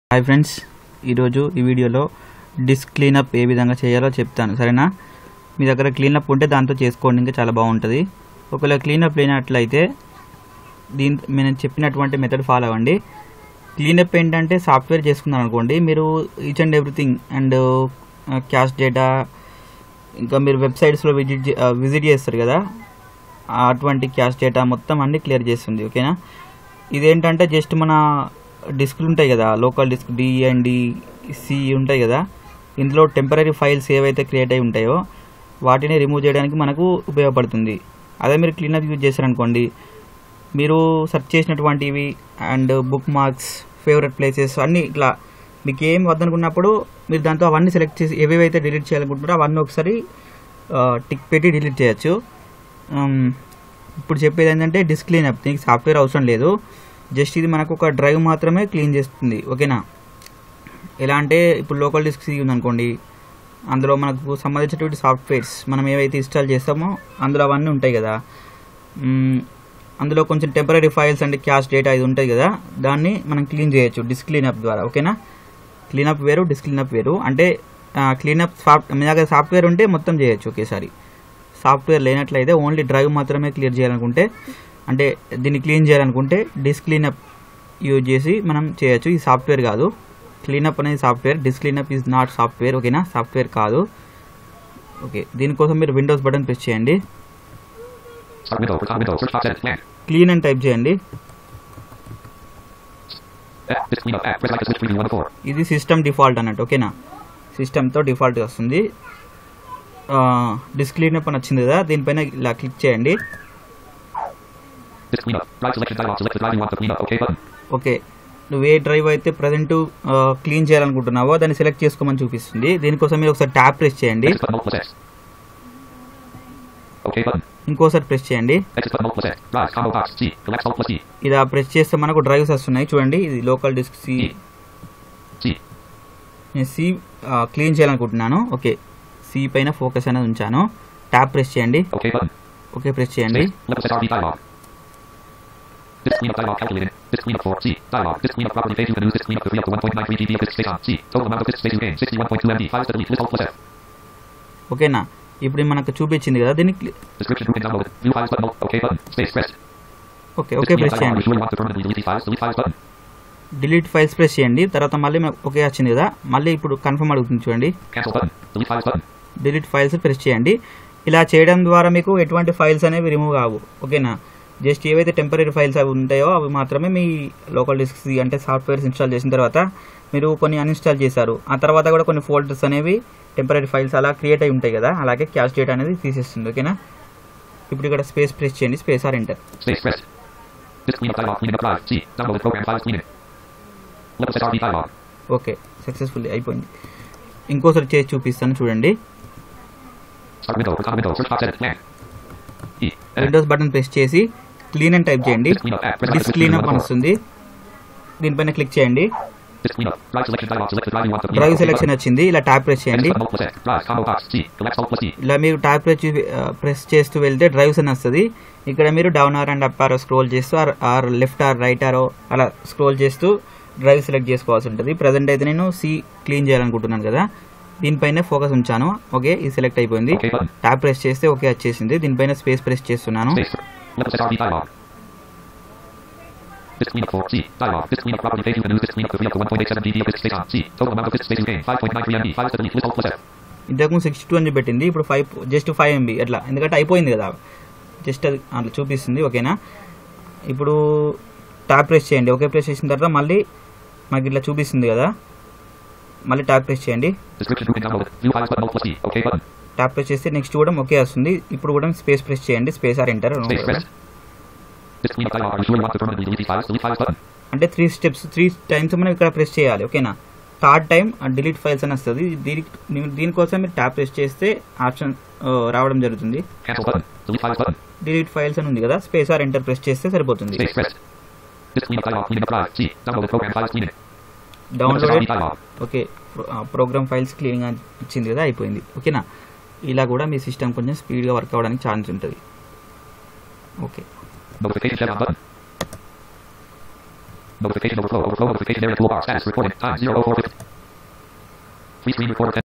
Hi friends ఈరోజు ఈ వీడియోలో డిస్క్ క్లీనప్ ఏ విధంగా చేయాలో చెప్తాను సరేనా మీ దగ్గర క్లీనప్ ఉంటే దాంతో చేసుకోండి ఇంకా చాలా బాగుంటుంది ఒకవేళ క్లీనప్ లేనట్లయితే దీని నేను చెప్పినటువంటి మెథడ్ ఫాలో అవ్వండి క్లీనప్ ఏంటంటే సాఫ్ట్వేర్ చేసుకున్నాను అనుకోండి మీరు each and everything and cache data ఇంకా మీరు వెబ్సైట్స్లో విజిట్ చే- విజిట్ చేస్తారు కదా అటువంటి క్యాష్ డేటా మొత్తం అన్ని క్లియర్ చేస్తుంది ఓకేనా ఇదేంటంటే జస్ట్ మన డిస్క్లు ఉంటాయి కదా local disk D and D C ఉంటాయి కదా ఇందులో టెంపరీ ఫైల్స్ ఏవైతే క్రియేట్ అయి ఉంటాయో వాటిని రిమూవ్ చేయడానికి మనకు ఉపయోగపడుతుంది అదే మీరు క్లీనప్ యూజ్ చేశారనుకోండి మీరు సెర్చ్ చేసినటువంటివి and bookmarks favourite places అన్నీ ఇట్లా మీకు ఏం వద్దనుకున్నప్పుడు మీరు దాంతో అవన్నీ సెలెక్ట్ చేసి ఏవేవైతే డిలీట్ చేయాలనుకుంటున్నారో అవన్నీ ఒకసారి టిక్ పెట్టి డిలీట్ చేయొచ్చు ఉమ్, ఇప్పుడు చెప్పేది ఏంటంటే డిస్క్ క్లీనప్ దీనికి సాఫ్ట్వేర్ అవసరం లేదు జస్ట్ ఇది మనకు ఒక డ్రైవ్ మాత్రమే క్లీన్ చేస్తుంది ఓకేనా ఎలా అంటే ఇప్పుడు లోకల్ డిస్క్ ఉందనుకోండి అందులో మనకు సంబంధించినటువంటి సాఫ్ట్వేర్స్ మనం ఏవైతే ఇన్స్టాల్ చేస్తామో అందులో అవన్నీ ఉంటాయి కదా మ్మ్, అందులో కొంచెం టెంపరీ ఫైల్స్ అంటే క్యాష్ డేటా ఇది ఉంటుంది కదా దాన్ని మనం క్లీన్ చేయొచ్చు డిస్క్ క్లీనప్ ద్వారా ఓకేనా క్లీనప్ వేరు డిస్క్ క్లీనప్ వేరు అంటే క్లీనప్ సాఫ్ట్ మీ దగ్గర సాఫ్ట్వేర్ ఉంటే మొత్తం చేయొచ్చు ఒకేసారి సాఫ్ట్వేర్ లేనట్లయితే ఓన్లీ డ్రైవ్ మాత్రమే క్లియర్ చేయాలనుకుంటే అంటే దీన్ని క్లీన్ చేయాలనుకుంటే డిస్క్ క్లీనప్ యూజ్ చేసి మనం చేయొచ్చు ఈ సాఫ్ట్వేర్ కాదు క్లీనప్ అనేది software disk cleanup is not software ఓకేనా సాఫ్ట్వేర్ కాదు ఓకే దీనికోసం మీరు విండోస్ బటన్ ప్రెస్ చేయండి Start window. Click on window. Search box edit. Blank. Clean అని టైప్ చేయండి F. Disk cleanup. F. Press like to switch preview 1 of 4. ఇది system default అన్నట్టు ఓకేనా సిస్టమ్తో డిఫాల్ట్ వస్తుంది డిస్క్ క్లీనప్ అని వచ్చింది కదా దీనిపైన ఇలా క్లిక్ చేయండి Disk cleanup. Drive selection dialog. Select the drive you want to clean up. OK button. Okay నువ్వు ఏ డ్రైవ్ అయితే ప్రజెంట్ క్లీన్ చేయాలనుకుంటున్నావో దాన్ని సెలెక్ట్ చేసుకోమని చూపిస్తుంది దీనికోసం మీరు ఒకసారి ట్యాప్ ప్రెస్ చేయండి Exit button Alt plus X. OK button. ఇంకోసారి ప్రెస్ చేయండి Exit button Alt plus X. Drive combo box. C. Collapse Alt plus C. ఇలా ప్రెస్ చేస్తే మనకు డ్రైవ్స్ వస్తున్నాయి చూడండి ఇది local disk C E. C. నేను సి క్లీన్ చేయాలనుకుంటున్నాను ఓకే సి పైన ఫోకస్ అనేది ఉంచాను ట్యాప్ ప్రెస్ చేయండి OK button. ఓకే ప్రెస్ చేయండి Space. Left SRV dialog. Disk cleanup dialog calculated. Disk cleanup for C. Dialog. Disk cleanup property page. You can use disk cleanup to free up to 1.93 GB of disk space on C. Total amount of disk space you gain 61.2 MB. Files to delete. List Alt plus F. ఓకేనా ఇప్పుడు మనకు చూపించింది కదా దీన్ని క్లి- Description who can download it. View files button. Alt. OK button. Space pressed. Okay Disk okay cleanup press dialog. చేయండి Are you sure you want to permanently delete these files? Delete files button. Delete files press చేయండి తర్వాత మళ్ళీ మనకు okay వచ్చింది కదా మళ్ళీ ఇప్పుడు confirm అడుగుతుంది చూడండి Cancel button. Delete files button. Delete files press చేయండి ఇలా చేయడం ద్వారా మీకు ఎటువంటి ఫైల్స్ అనేవి రిమూవ్ కావు ఓకేనా జస్ట్ ఏవైతే టెంపరీ ఫైల్స్ అవి ఉంటాయో అవి మాత్రమే మీ లోకల్ డిస్క్ అంటే సాఫ్ట్వేర్స్ ఇన్స్టాల్ చేసిన తర్వాత మీరు కొన్ని అన్ఇన్స్టాల్ చేశారు ఆ తర్వాత కూడా కొన్ని ఫోల్డర్స్ అనేవి టెంపరీ ఫైల్స్ అలా క్రియేట్ అయి ఉంటాయి కదా అలాగే క్యాష్ డేటా అనేది తీసేస్తుంది ఓకేనా ఇప్పుడు ఇక్కడ స్పేస్ ప్రెస్ చేయండి space or enter Space pressed. Disk cleanup dialog. Cleaning up drive. C. Downloaded program files cleaning. Left SRV dialog. Okay successfully అయిపోయింది ఇంకోసారి చేసి చూపిస్తాను చూడండి Start window. Click on window. Search box edit. Blank. E. Edit. Windows button press చేసి clean అని type చేయండి Disk cleanup. App. Press like to disk switch clean preview up 1 అని of 4. వస్తుంది దీనిపైన క్లిక్ చేయండి Disk cleanup. Drive selection dialog. Select the drive you want to clean drive up. OK selection button. వచ్చింది ఇలా tap press Exit చేయండి button Alt plus X. Drive combo box. C. Collapse Alt plus C. ఇలా మీరు tap press press చేస్తూ వెళ్తే drives అని వస్తుంది ఇక్కడ మీరు down or and up or scroll చేస్తూ or or left or right arrow అలా స్క్రోల్ చేస్తూ డ్రైవ్ సెలెక్ట్ చేసుకోవాల్సి ఉంటుంది ప్రజెంట్ అయితే నేను సి క్లీన్ చేయాలనుకుంటున్నాను కదా దీనిపైన ఫోకస్ ఉంచాను ఓకే ఇది సెలెక్ట్ అయిపోయింది OK button. ట్యాప్ ప్రెస్ చేస్తే ఓకే వచ్చేసింది దీనిపైన స్పేస్ ప్రెస్ చేస్తున్నాను Space. Left SRV dialog. Disk cleanup for C. Dialog. Disk cleanup property page. You can use disk cleanup to free up to 1.87 GB of disk space on C. Total amount of disk space you gain 5.93 MB. Files to delete. List Alt plus F. ఇంతకు sixty two అని పెట్టింది ఇప్పుడు five just five MB అట్లా ఎందుకంటే అయిపోయింది కదా just అది అట్లా చూపిస్తుంది ఓకేనా ఇప్పుడు ట్యాప్ ప్రెస్ చేయండి ఓకే ప్రెస్ చేసిన తర్వాత మళ్ళీ మనకి ఇట్లా చూపిస్తుంది కదా మళ్ళీ ట్యాప్ ప్రెస్ చేయండి Description who can download it. View files button Alt plus C. OK button. Tap press చేస్తే నెక్స్ట్ కూడా ఓకే వస్తుంది ఇప్పుడు కూడా స్పేస్ ప్రెస్ చేయండి space or enter Space pressed. Disk cleanup dialog. Are you sure you want to permanently delete these files? Delete files button. అంటే three steps three times మనం ఇక్కడ press చేయాలి ఓకేనా థర్డ్ టైం డిలీట్ ఫైల్స్ అని వస్తుంది దీనికి దీనికోసం మీరు ట్యాప్ ప్రెస్ చేస్తే ఆప్షన్ రావడం జరుగుతుంది Cancel button. Delete files button. Delete files అని ఉంది కదా స్పేస్ ఆర్ ఎంటర్ ప్రెస్ చేస్తే సరిపోతుంది Space pressed. Disk cleanup dialog. Cleaning up drive. C. Downloaded program files cleaning. Left download SRV dialog. Okay program files cleaning అని ఇచ్చింది కదా అయిపోయింది ఓకేనా ఇలా కూడా మీ సిస్టమ్ కొంచెం స్పీడ్గా వర్క్ అవ్వడానికి ఛాన్స్ ఉంటుంది okay Notification check on button. Notification overflow. Overflow notification area toolbar. Status recording. Time 00450. Free screen recorder 10.